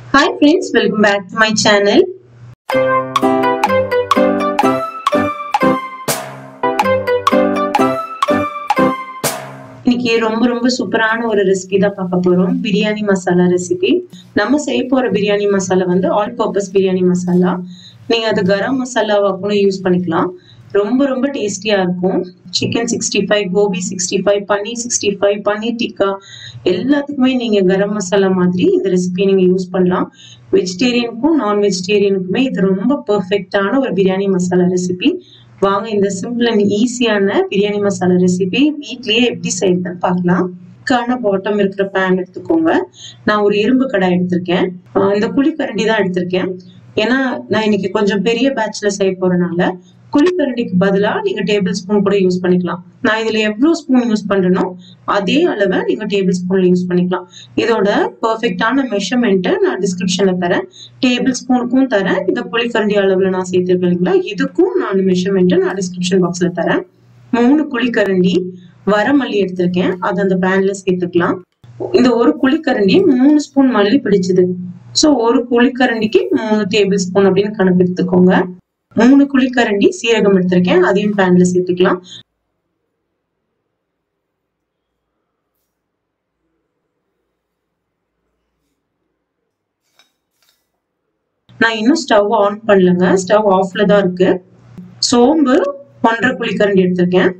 hi friends welcome back to my channel இன்னைக்கு ரொம்ப ரொம்ப சூப்பரான ஒரு ரெசிபி தான் பார்க்க போறோம் பிரியாணி மசாலா ரெசிபி நம்ம செய்ய போற பிரியாணி மசாலா வந்து ஆல் பர்பஸ் பிரியாணி மசாலா நீங்க அது கரம் மசாலாவா கூட யூஸ் பண்ணிக்கலாம் ரொம்ப ரொம்ப டேஸ்டியா இருக்கும் chicken sixty five gobi sixty five paneer sixty five paneer tikka எல்லாத்துக்குமே நீங்க கரம் மசாலா மாதிரி இந்த ரெசிபி நீங்க யூஸ் பண்ணலாம் வெஜிடேரியனுக்கும் நான் வெஜிடேரியனுக்குமே இது ரொம்ப பெர்ஃபெக்டான ஒரு பிரியாணி மசாலா ரெசிபி வாங்க இந்த சிம்பிள் அண்ட் ஈஸியான பிரியாணி மசாலா ரெசிபி வீட்லயே எப்படி செய்யறதுன்னு பார்க்கலாம் கான பாட்டம் இருக்கிற பேன் எடுத்துக்கோங்க நான் ஒரு இரும்பு கடாய் எடுத்திருக்கேன் ஆஹ் இந்த குழிக்கரண்டி தான் எடுத்திருக்கேன் ஏன்னா நான் இன்னைக்கு கொஞ்சம் பெரிய பேட்ச்ல செய்ய போறதுனால குழிக்கரண்டிக்கு பதிலா நீங்க டேபிள் ஸ்பூன் கூட யூஸ் பண்ணிக்கலாம் நான் இதுல எவ்வளவு ஸ்பூன் யூஸ் பண்றேனோ அதே அளவை நீங்க டேபிள் ஸ்பூன்ல யூஸ் பண்ணிக்கலாம் இதோட பெர்ஃபெக்டான மெஷர்மெண்ட்டை நான் டிஸ்கிரிப்ஷன்ல தரேன் டேபிள் ஸ்பூனுக்கும் தரேன் இந்த குழிக்கரண்டி அளவுல நான் சேர்த்திருக்கேன் இல்லைங்களா இதுக்கும் நான் மெஷர்மெண்ட்டை நான் டிஸ்கிரிப்ஷன் பாக்ஸ்ல தரேன் மூணு குழிக்கரண்டி வரமல்லி எடுத்திருக்கேன் அது அந்த பேன்ல சேர்த்துக்கலாம் இந்த ஒரு குழிக்கரண்டி மூணு ஸ்பூன் மல்லி பிடிச்சது ஸோ ஒரு குழிக்கரண்டிக்கு மூணு டேபிள் ஸ்பூன் அப்படின்னு கணக்கு எடுத்துக்கோங்க மூணு குழிக்கரண்டி சீரகம் எடுத்திருக்கேன் அதையும் பேன்ல சேர்த்துக்கலாம் நான் இன்னும் ஸ்டவ் ஆன் பண்ணலங்க ஸ்டவ் ஆஃப்ல தான் இருக்கு சோம்பு ஒன்றரை குழிக்கரண்டி எடுத்திருக்கேன்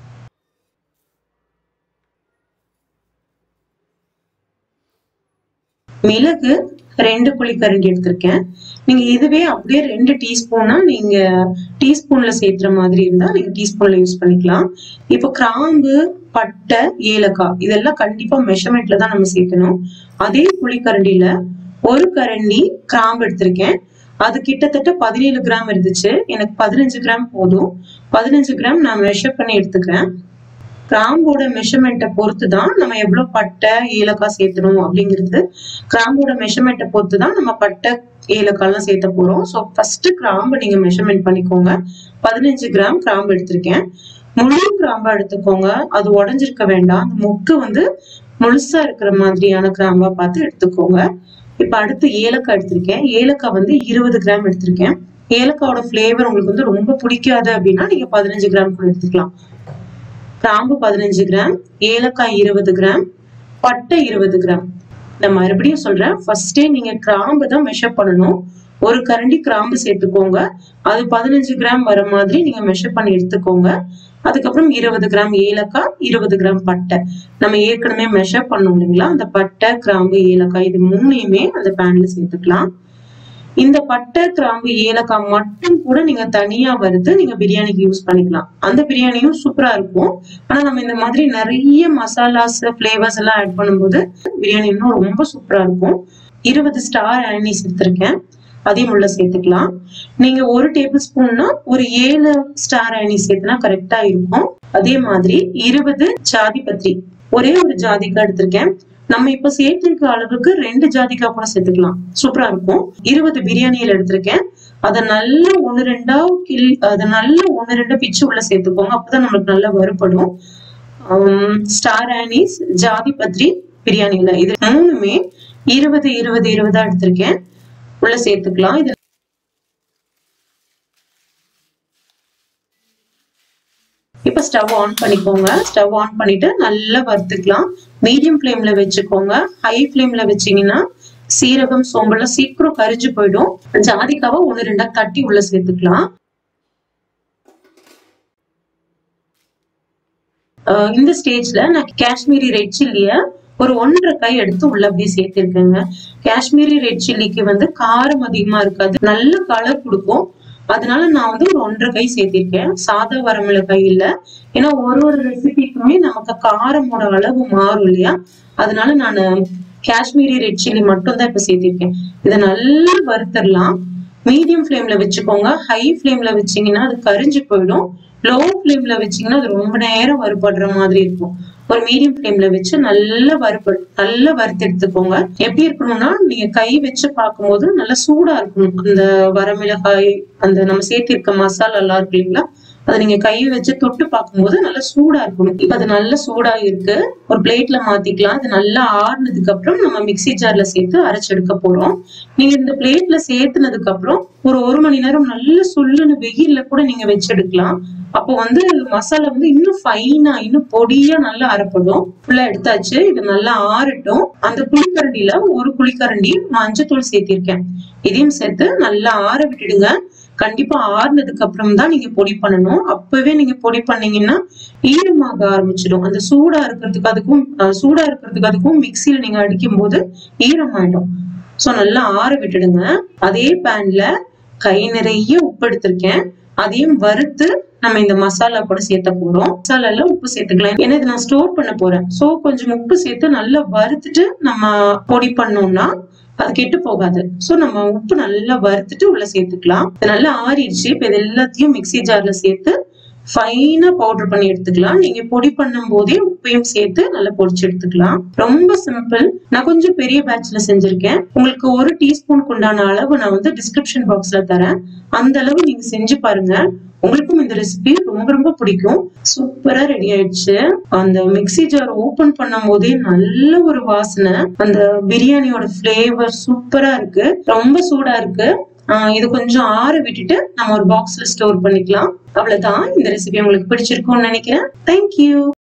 மிளகு ரெண்டு குழிக்கரண்டி எடுத்திருக்கேன் நீங்க இதுவே அப்படியே ரெண்டு டீஸ்பூனா நீங்க டீஸ்பூன்ல சேர்த்துற மாதிரி இருந்தா நீங்க டீஸ்பூன்ல யூஸ் பண்ணிக்கலாம் இப்போ கிராம்பு பட்டை ஏலக்காய் இதெல்லாம் கண்டிப்பா மெஷர்மெண்ட்ல தான் நம்ம சேர்க்கணும் அதே குழிக்கரண்டியில ஒரு கரண்டி கிராம்பு எடுத்திருக்கேன் அது கிட்டத்தட்ட பதினேழு கிராம் இருந்துச்சு எனக்கு பதினஞ்சு கிராம் போதும் பதினஞ்சு கிராம் நான் மெஷர் பண்ணி எடுத்துக்கிறேன் கிராம்போட மெஷர்மெண்ட்டை பொறுத்து தான் நம்ம எவ்வளவு பட்டை ஏலக்காய் சேர்த்தணும் அப்படிங்கிறது கிராம்போட மெஷர்மெண்ட்டை பொறுத்து தான் நம்ம பட்டை ஏலக்காய்லாம் சேர்த்த போறோம் ஸோ ஃபர்ஸ்ட் கிராம்பு நீங்க மெஷர்மெண்ட் பண்ணிக்கோங்க பதினஞ்சு கிராம் கிராம்பு எடுத்திருக்கேன் முழு கிராம்பா எடுத்துக்கோங்க அது உடஞ்சிருக்க வேண்டாம் அந்த மொக்கு வந்து முழுசா இருக்கிற மாதிரியான கிராம்பா பார்த்து எடுத்துக்கோங்க இப்ப அடுத்து ஏலக்காய் எடுத்திருக்கேன் ஏலக்காய் வந்து இருபது கிராம் எடுத்திருக்கேன் ஏலக்காயோட ஃபிளேவர் உங்களுக்கு வந்து ரொம்ப பிடிக்காது அப்படின்னா நீங்க பதினஞ்சு கிராம் கூட எடுத்துக்கலாம் கிராம்பு பதினஞ்சு கிராம் ஏலக்காய் இருபது கிராம் பட்டை இருபது கிராம் நான் மறுபடியும் சொல்றேன் ஃபர்ஸ்டே நீங்க கிராம்பு தான் மெஷர் பண்ணணும் ஒரு கரண்டி கிராம்பு சேர்த்துக்கோங்க அது பதினஞ்சு கிராம் வர மாதிரி நீங்க மெஷர் பண்ணி எடுத்துக்கோங்க அதுக்கப்புறம் இருபது கிராம் ஏலக்காய் இருபது கிராம் பட்டை நம்ம ஏற்கனவே மெஷர் பண்ணோம் இல்லைங்களா அந்த பட்டை கிராம்பு ஏலக்காய் இது மூணையுமே அந்த பேன்ல சேர்த்துக்கலாம் இந்த பட்டை கிராம்பு ஏலக்காய் மட்டும் கூட நீங்க தனியா வறுத்து நீங்க பிரியாணிக்கு யூஸ் பண்ணிக்கலாம் அந்த பிரியாணியும் சூப்பரா இருக்கும் ஆனா நம்ம இந்த மாதிரி நிறைய மசாலாஸ் பிளேவர்ஸ் எல்லாம் ஆட் பண்ணும்போது பிரியாணி இன்னும் ரொம்ப சூப்பரா இருக்கும் இருபது ஸ்டார் ஆனிஸ் எடுத்திருக்கேன் அதையும் உள்ள சேர்த்துக்கலாம் நீங்க ஒரு டேபிள் ஸ்பூன்னா ஒரு ஏழு ஸ்டார் ஆனி சேர்த்துனா கரெக்டா இருக்கும் அதே மாதிரி இருபது ஜாதி பத்திரி ஒரே ஒரு ஜாதிக்காய் எடுத்திருக்கேன் நம்ம இப்ப சேர்த்திருக்க அளவுக்கு ரெண்டு ஜாதிக்காய் கூட சேர்த்துக்கலாம் சூப்பரா இருக்கும் இருபது பிரியாணியில எடுத்திருக்கேன் அதை நல்லா ஒண்ணு ரெண்டா கிளி அதை நல்லா ஒண்ணு ரெண்டா பிச்சு உள்ள சேர்த்துக்கோங்க அப்பதான் நம்மளுக்கு நல்லா வறுபடும் ஸ்டார் ஆனிஸ் ஜாதி பத்ரி பிரியாணியில இது மூணுமே இருபது இருபது இருபதா எடுத்திருக்கேன் உள்ள சேர்த்துக்கலாம் இது இப்ப ஸ்டவ் ஆன் பண்ணிக்கோங்க ஸ்டவ் ஆன் பண்ணிட்டு நல்லா வறுத்துக்கலாம் மீடியம் ஃப்ளேம்ல வச்சுக்கோங்க ஹை ஃப்ளேம்ல வச்சீங்கன்னா சீரகம் சோம்பெல்லாம் சீக்கிரம் கரிஞ்சு போயிடும் ஜாதிக்காவை ஒண்ணு ரெண்டா தட்டி உள்ள சேர்த்துக்கலாம் இந்த ஸ்டேஜ்ல நான் காஷ்மீரி ரெட் சில்லிய ஒரு ஒன்றரை கை எடுத்து உள்ள அப்படியே சேர்த்திருக்கேங்க காஷ்மீரி ரெட் சில்லிக்கு வந்து காரம் அதிகமா இருக்காது நல்ல கலர் கொடுக்கும் அதனால நான் வந்து ஒரு ஒன்றரை கை சேர்த்திருக்கேன் சாதா வரமிளகாய் இல்ல ஏன்னா ஒரு ஒரு ரெசிபிக்குமே நமக்கு காரமோட அளவு மாறும் இல்லையா அதனால நான் காஷ்மீரி ரெட் சில்லி மட்டும் தான் இப்ப சேர்த்திருக்கேன் இதை நல்லா வறுத்தரலாம் மீடியம் ஃப்ளேம்ல வச்சுக்கோங்க ஹை ஃப்ளேம்ல வச்சீங்கன்னா அது கரிஞ்சு போயிடும் லோ ஃப்ளேம்ல வச்சீங்கன்னா அது ரொம்ப நேரம் வறுபடுற மாதிரி இருக்கும் ஒரு மீடியம் ஃப்ளேம்ல வச்சு நல்லா வறுப்ப நல்லா வறுத்து எடுத்துக்கோங்க எப்படி இருக்கணும்னா நீங்க கை வச்சு பார்க்கும்போது நல்லா சூடா இருக்கணும் அந்த வரமிளகாய் அந்த நம்ம சேர்த்திருக்க மசாலா எல்லாம் இருக்கு இல்லைங்களா அதை நீங்க கை வச்சு தொட்டு பார்க்கும்போது நல்லா சூடா இருக்கணும் இப்ப அது நல்லா சூடா இருக்கு ஒரு பிளேட்ல மாத்திக்கலாம் அது நல்லா ஆறுனதுக்கு அப்புறம் நம்ம மிக்ஸி ஜார்ல சேர்த்து அரைச்செடுக்க போறோம் நீங்க இந்த பிளேட்ல சேர்த்துனதுக்கு அப்புறம் ஒரு ஒரு மணி நேரம் நல்ல சுள்ளுன்னு வெயில்ல கூட நீங்க வச்செடுக்கலாம் அப்போ வந்து மசாலா வந்து இன்னும் ஃபைனா இன்னும் பொடியா நல்லா அரைப்படும் ஃபுல்லா எடுத்தாச்சு இது நல்லா ஆறட்டும் அந்த குழிக்கரண்டியில ஒரு குழிக்கரண்டி மஞ்சத்தூள் சேர்த்திருக்கேன் இதையும் சேர்த்து நல்லா ஆற விட்டுடுங்க கண்டிப்பா ஆறுனதுக்கு அப்புறம் தான் நீங்க பொடி பண்ணணும் அப்பவே நீங்க பொடி பண்ணீங்கன்னா ஈரமாக ஆரம்பிச்சிடும் அந்த சூடா இருக்கிறதுக்கு அதுக்கும் அஹ், சூடா இருக்கிறதுக்கு அதுக்கும் மிக்சியில நீங்க அடிக்கும் போது ஈரமாயிடும் சோ நல்லா ஆற விட்டுடுங்க அதே பேன்ல கை நிறைய உப்பு எடுத்திருக்கேன் அதையும் வறுத்து நம்ம இந்த மசாலா கூட சேர்த்த போறோம் மசாலால உப்பு சேர்த்துக்கலாம் ஏன்னா இதை நான் ஸ்டோர் பண்ண போறேன் சோ கொஞ்சம் உப்பு சேர்த்து நல்லா வறுத்துட்டு நம்ம பொடி பண்ணோம்னா அது கெட்டு போகாது சோ நம்ம உப்பு நல்லா வறுத்துட்டு உள்ள சேர்த்துக்கலாம் இது நல்லா ஆறிடுச்சு இப்ப இது எல்லாத்தையும் மிக்ஸி ஜார்ல சேர்த்து ஃபைனா பவுடர் பண்ணி எடுத்துக்கலாம் நீங்க பொடி பண்ணும் போதே உப்பையும் சேர்த்து நல்லா பொடிச்சு எடுத்துக்கலாம் ரொம்ப சிம்பிள் நான் கொஞ்சம் பெரிய பேட்ச்ல செஞ்சிருக்கேன் உங்களுக்கு ஒரு டீஸ்பூனுக்கு உண்டான அளவு நான் வந்து டிஸ்கிரிப்ஷன் பாக்ஸ்ல தரேன் அந்த அளவு நீங்க செஞ்சு பாருங்க உங்களுக்கும் இந்த ரெசிபி ரொம்ப ரொம்ப பிடிக்கும் சூப்பரா ரெடி ஆயிடுச்சு அந்த மிக்ஸி ஜார் ஓபன் பண்ணும் போதே நல்ல ஒரு வாசனை அந்த பிரியாணியோட ஃபிளேவர் சூப்பரா இருக்கு ரொம்ப சூடா இருக்கு ஆஹ் இது கொஞ்சம் ஆற விட்டுட்டு நம்ம ஒரு பாக்ஸ்ல ஸ்டோர் பண்ணிக்கலாம் அவ்வளவுதான் இந்த ரெசிபி உங்களுக்கு பிடிச்சிருக்கும்னு நினைக்கிறேன் தேங்க்யூ